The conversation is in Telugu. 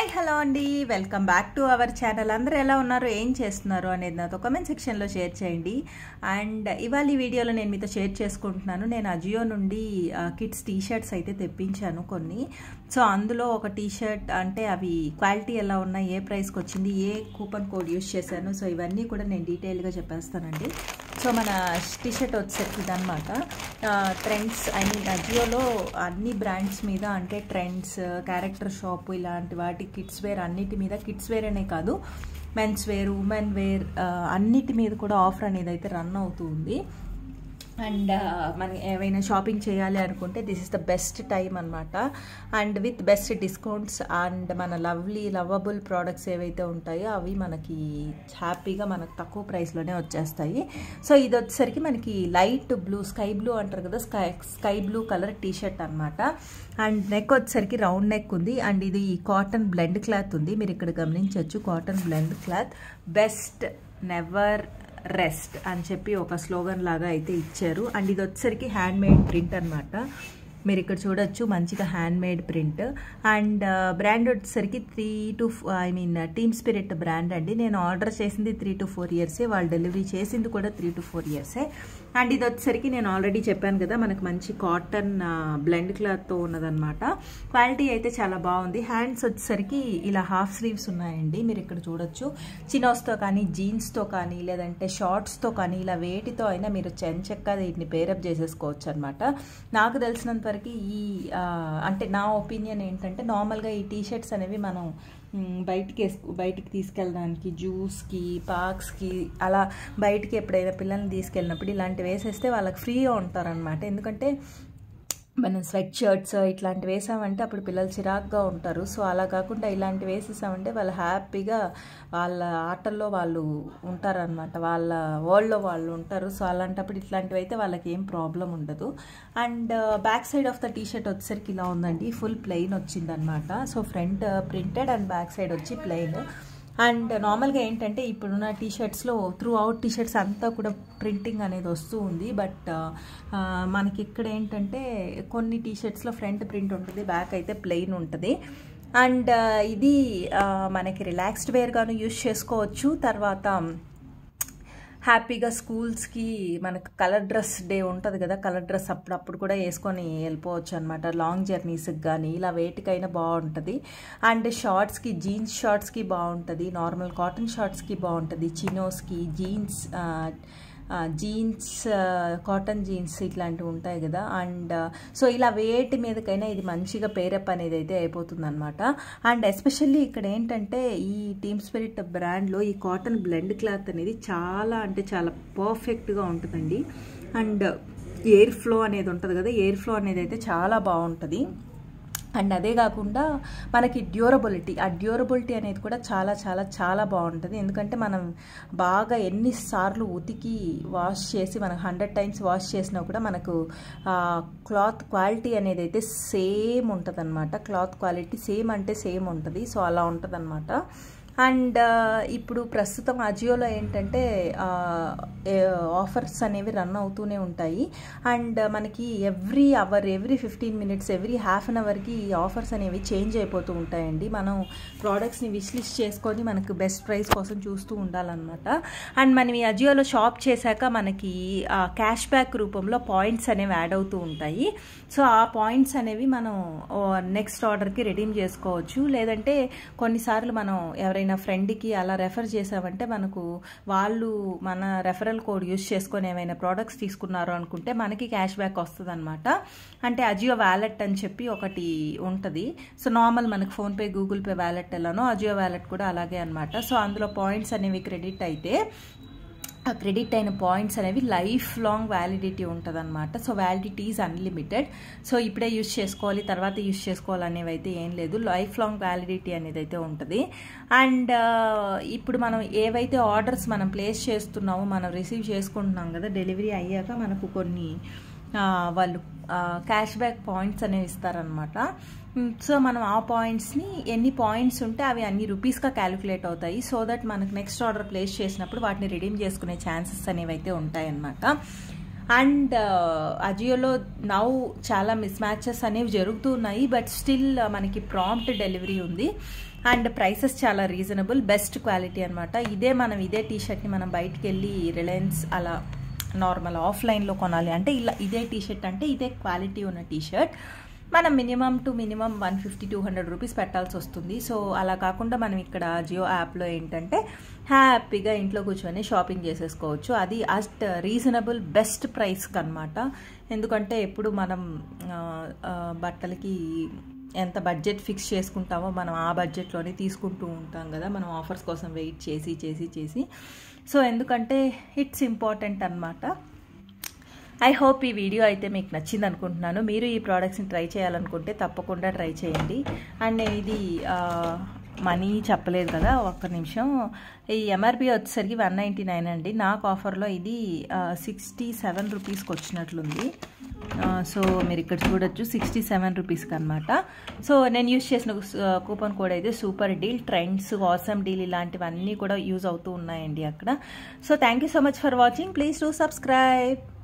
హలో అండి welcome back to our channel అందరూ ఎలా ఉన్నారు ఏం చేస్తున్నారు అనేది నాతో కమెంట్ సెక్షన్లో షేర్ చేయండి అండ్ ఇవాళ ఈ వీడియోలో నేను మీతో షేర్ చేసుకుంటున్నాను నేను అజియో నుండి కిడ్స్ టీ షర్ట్స్ అయితే తెప్పించాను కొన్ని సో అందులో ఒక టీ షర్ట్ అంటే అవి క్వాలిటీ ఎలా ఉన్నాయి ఏ ప్రైస్కి వచ్చింది ఏ కూపన్ కోడ్ యూస్ చేశాను సో ఇవన్నీ కూడా నేను డీటెయిల్గా చెప్పేస్తానండి సో మన టీ షర్ట్ వచ్చేసరికి ఇదనమాట ట్రెండ్స్ ఐ మీన్ అజియోలో అన్ని బ్రాండ్స్ మీద అంటే ట్రెండ్స్ క్యారెక్టర్ షాప్ ఇలాంటి వాటి కిడ్స్ వేర్ అన్నిటి మీద కిడ్స్ వేర్ అనే కాదు మెన్స్ వేర్ ఉమెన్ వేర్ అన్నిటి మీద కూడా ఆఫర్ అనేది అయితే రన్ అవుతుంది అండ్ మనం ఏమైనా షాపింగ్ చేయాలి అనుకుంటే this is the best time అనమాట and with best discounts and మన లవ్లీ లవబుల్ ప్రోడక్ట్స్ ఏవైతే ఉంటాయో అవి మనకి హ్యాపీగా మనకు తక్కువ ప్రైస్లోనే వచ్చేస్తాయి సో ఇది వచ్చేసరికి మనకి లైట్ బ్లూ స్కై బ్లూ అంటారు కదా sky sky blue colour T shirt అనమాట అండ్ నెక్ వచ్చేసరికి రౌండ్ నెక్ ఉంది అండ్ ఇది కాటన్ బ్లెండ్ క్లాత్ ఉంది మీరు ఇక్కడ గమనించవచ్చు cotton blend cloth best never rest అని చెప్పి ఒక స్లోగన్ లాగా అయితే ఇచ్చారు అండ్ ఇది వచ్చేసరికి హ్యాండ్ మేడ్ ప్రింట్ అనమాట మీరు ఇక్కడ చూడొచ్చు మంచిగా hand made print and brand వచ్చేసరికి three to I mean team spirit brand అండి నేను ఆర్డర్ చేసింది త్రీ టు ఫోర్ ఇయర్సే వాళ్ళు డెలివరీ చేసింది కూడా త్రీ టు ఫోర్ ఇయర్సే అండ్ ఇది వచ్చేసరికి నేను ఆల్రెడీ చెప్పాను కదా మనకు మంచి కాటన్ బ్లెండ్ క్లాత్తో ఉన్నదనమాట క్వాలిటీ అయితే చాలా బాగుంది హ్యాండ్స్ వచ్చేసరికి ఇలా హాఫ్ స్లీవ్స్ ఉన్నాయండి మీరు ఇక్కడ చూడొచ్చు చినోస్తో కానీ జీన్స్తో కానీ లేదంటే షార్ట్స్తో కానీ ఇలా వేటితో అయినా మీరు చెంచక్క వీటిని పేరప్ చేసేసుకోవచ్చు అనమాట నాకు తెలిసినంత వరకు ఈ అంటే నా ఒపీనియన్ ఏంటంటే నార్మల్గా ఈ టీ షర్ట్స్ అనేవి మనం బయటికి వేసుకు బయటికి తీసుకెళ్ళడానికి జ్యూస్కి పార్క్స్కి అలా బయటికి ఎప్పుడైనా పిల్లల్ని తీసుకెళ్ళినప్పుడు ఇలాంటివి వేసేస్తే వాళ్ళకి ఫ్రీగా ఉంటారనమాట ఎందుకంటే మనం స్వెట్ షర్ట్స్ ఇట్లాంటివి వేసామంటే అప్పుడు పిల్లలు చిరాగ్గా ఉంటారు సో అలా కాకుండా ఇలాంటివి వేసేసామంటే వాళ్ళు హ్యాపీగా వాళ్ళ ఆటల్లో వాళ్ళు ఉంటారనమాట వాళ్ళ వరల్డ్లో వాళ్ళు ఉంటారు సో అలాంటప్పుడు ఇట్లాంటివి అయితే వాళ్ళకి ఏం ప్రాబ్లం ఉండదు and back side of the T shirt వచ్చేసరికి ఇలా ఉందండి ఫుల్ ప్లెయిన్ వచ్చిందనమాట so front printed and back side వచ్చి ప్లెయిన్ అండ్ నార్మల్గా ఏంటంటే ఇప్పుడున్న టీ షర్ట్స్లో త్రూ అవుట్ టీ షర్ట్స్ అంతా కూడా ప్రింటింగ్ అనేది వస్తూ ఉంది బట్ మనకి ఇక్కడ ఏంటంటే కొన్ని టీ షర్ట్స్లో ఫ్రంట్ ప్రింట్ ఉంటుంది బ్యాక్ అయితే ప్లెయిన్ ఉంటుంది అండ్ ఇది మనకి రిలాక్స్డ్ వేర్గాను యూస్ చేసుకోవచ్చు తర్వాత హ్యాపీగా స్కూల్స్కి మనకు కలర్ డ్రెస్ డే ఉంటుంది కదా కలర్ డ్రెస్ అప్పుడప్పుడు కూడా వేసుకొని వెళ్ళిపోవచ్చు అనమాట లాంగ్ జర్నీస్కి కానీ ఇలా వేటికైనా బాగుంటుంది అండ్ షార్ట్స్కి జీన్స్ షార్ట్స్కి బాగుంటుంది నార్మల్ కాటన్ షార్ట్స్కి బాగుంటుంది చినోస్కి జీన్స్ జీన్స్ కాటన్ జీన్స్ ఇట్లాంటివి ఉంటాయి కదా అండ్ సో ఇలా వేటి మీదకైనా ఇది మంచిగా పేరప్ అనేది అయితే అయిపోతుంది అనమాట అండ్ ఎస్పెషల్లీ ఇక్కడ ఏంటంటే ఈ టీమ్ స్పిరిట్ బ్రాండ్లో ఈ కాటన్ బ్లెండ్ క్లాత్ అనేది చాలా అంటే చాలా పర్ఫెక్ట్గా ఉంటుందండి అండ్ ఎయిర్ ఫ్లో అనేది ఉంటుంది కదా ఎయిర్ ఫ్లో అనేది అయితే చాలా బాగుంటుంది అండ్ అదే కాకుండా మనకి డ్యూరబిలిటీ ఆ డ్యూరబిలిటీ అనేది కూడా చాలా చాలా చాలా బాగుంటుంది ఎందుకంటే మనం బాగా ఎన్నిసార్లు ఉతికి వాష్ చేసి మనకు హండ్రెడ్ టైమ్స్ వాష్ చేసినా కూడా మనకు క్లాత్ క్వాలిటీ అనేది అయితే సేమ్ ఉంటుంది అనమాట క్లాత్ క్వాలిటీ సేమ్ అంటే సేమ్ ఉంటుంది సో అలా ఉంటుంది అనమాట అండ్ ఇప్పుడు ప్రస్తుతం అజియోలో ఏంటంటే ఆఫర్స్ అనేవి రన్ అవుతూనే ఉంటాయి అండ్ మనకి every hour every fifteen minutes every half an అవర్కి ఈ ఆఫర్స్ అనేవి చేంజ్ అయిపోతూ ఉంటాయండి మనం ప్రోడక్ట్స్ని విష్ లిస్ట్ చేసుకొని మనకు బెస్ట్ ప్రైస్ కోసం చూస్తూ ఉండాలన్నమాట అండ్ మనం ఈ అజియోలో షాప్ చేశాక మనకి క్యాష్ బ్యాక్ రూపంలో పాయింట్స్ అనేవి యాడ్ అవుతూ ఉంటాయి సో ఆ పాయింట్స్ అనేవి మనం నెక్స్ట్ ఆర్డర్కి రెడీమ్ చేసుకోవచ్చు లేదంటే కొన్నిసార్లు మనం ఎవరైనా ఫ్రెండ్కి అలా రెఫర్ చేసామంటే మనకు వాళ్ళు మన రెఫరల్ కోడ్ యూస్ చేసుకొని ఏమైనా ప్రోడక్ట్స్ తీసుకున్నారు అనుకుంటే మనకి క్యాష్ బ్యాక్ వస్తుంది అనమాట అంటే అజియో వ్యాలెట్ అని చెప్పి ఒకటి ఉంటుంది సో నార్మల్ మనకు ఫోన్పే గూగుల్ పే వ్యాలెట్ ఎలానో అజియో వ్యాలెట్ కూడా అలాగే అనమాట సో అందులో పాయింట్స్ అనేవి క్రెడిట్ అయితే ఆ క్రెడిట్ అయిన పాయింట్స్ అనేవి లైఫ్ లాంగ్ వ్యాలిడిటీ ఉంటుంది అనమాట so validity is unlimited so ఇప్పుడే యూస్ చేసుకోవాలి తర్వాత యూస్ చేసుకోవాలి అనేవి అయితే ఏం లేదు లైఫ్ లాంగ్ వ్యాలిడిటీ అనేది అయితే ఉంటుంది అండ్ ఇప్పుడు మనం ఏవైతే ఆర్డర్స్ మనం ప్లేస్ చేస్తున్నామో మనం రిసీవ్ చేసుకుంటున్నాం కదా డెలివరీ అయ్యాక మనకు కొన్ని వాళ్ళు క్యాష్ బ్యాక్ పాయింట్స్ అనేవి ఇస్తారనమాట సో మనం ఆ పాయింట్స్ని ఎన్ని పాయింట్స్ ఉంటే అవి అన్ని రూపీస్గా క్యాలిక్యులేట్ అవుతాయి సో దట్ మనకు నెక్స్ట్ ఆర్డర్ ప్లేస్ చేసినప్పుడు వాటిని రిడీమ్ చేసుకునే ఛాన్సెస్ అనేవి అయితే ఉంటాయన్నమాట అండ్ అజియోలో నౌ చాలా మిస్ మ్యాచెస్ అనేవి జరుగుతున్నాయి బట్ స్టిల్ మనకి ప్రాంప్ట్ డెలివరీ ఉంది అండ్ ప్రైసెస్ చాలా రీజనబుల్ బెస్ట్ క్వాలిటీ అనమాట ఇదే మనం ఇదే టీ షర్ట్ని మనం బయటికి వెళ్ళి రిలయన్స్ అలా నార్మల్ ఆఫ్లైన్లో కొనాలి అంటే ఇలా ఇదే టీ షర్ట్ అంటే ఇదే క్వాలిటీ ఉన్న టీ షర్ట్ మనం minimum to minimum one fifty two hundred rupees పెట్టాల్సి వస్తుంది సో అలా కాకుండా మనం ఇక్కడ జియో యాప్లో ఏంటంటే హ్యాపీగా ఇంట్లో కూర్చొని షాపింగ్ చేసేసుకోవచ్చు అది అస్ట్ రీజనబుల్ బెస్ట్ ప్రైస్కి అనమాట ఎందుకంటే ఎప్పుడు మనం బట్టలకి ఎంత బడ్జెట్ ఫిక్స్ చేసుకుంటామో మనం ఆ బడ్జెట్లోనే తీసుకుంటూ ఉంటాం కదా మనం ఆఫర్స్ కోసం వెయిట్ చేసి చేసి చేసి సో ఎందుకంటే ఇట్స్ ఇంపార్టెంట్ అనమాట ఐ హోప్ ఈ వీడియో అయితే మీకు నచ్చింది అనుకుంటున్నాను మీరు ఈ ప్రోడక్ట్స్ని ట్రై చేయాలనుకుంటే తప్పకుండా ట్రై చేయండి అండ్ నేను ఇది మనీ చెప్పలేదు కదా ఒక్క నిమిషం ఈ ఎంఆర్పి వచ్చేసరికి వన్ నైంటీ నైన్ అండి నాకు ఆఫర్లో ఇది సిక్స్టీ సెవెన్ రూపీస్కి వచ్చినట్లుంది సో మీరు ఇక్కడ చూడొచ్చు సిక్స్టీ సెవెన్ రూపీస్కి అనమాట సో నేను యూస్ చేసిన కూపన్ కోడ్ అయితే super deal trends awesome deal ఇలాంటివన్నీ కూడా యూజ్ అవుతూ ఉన్నాయండి అక్కడ so thank you so much for watching please to subscribe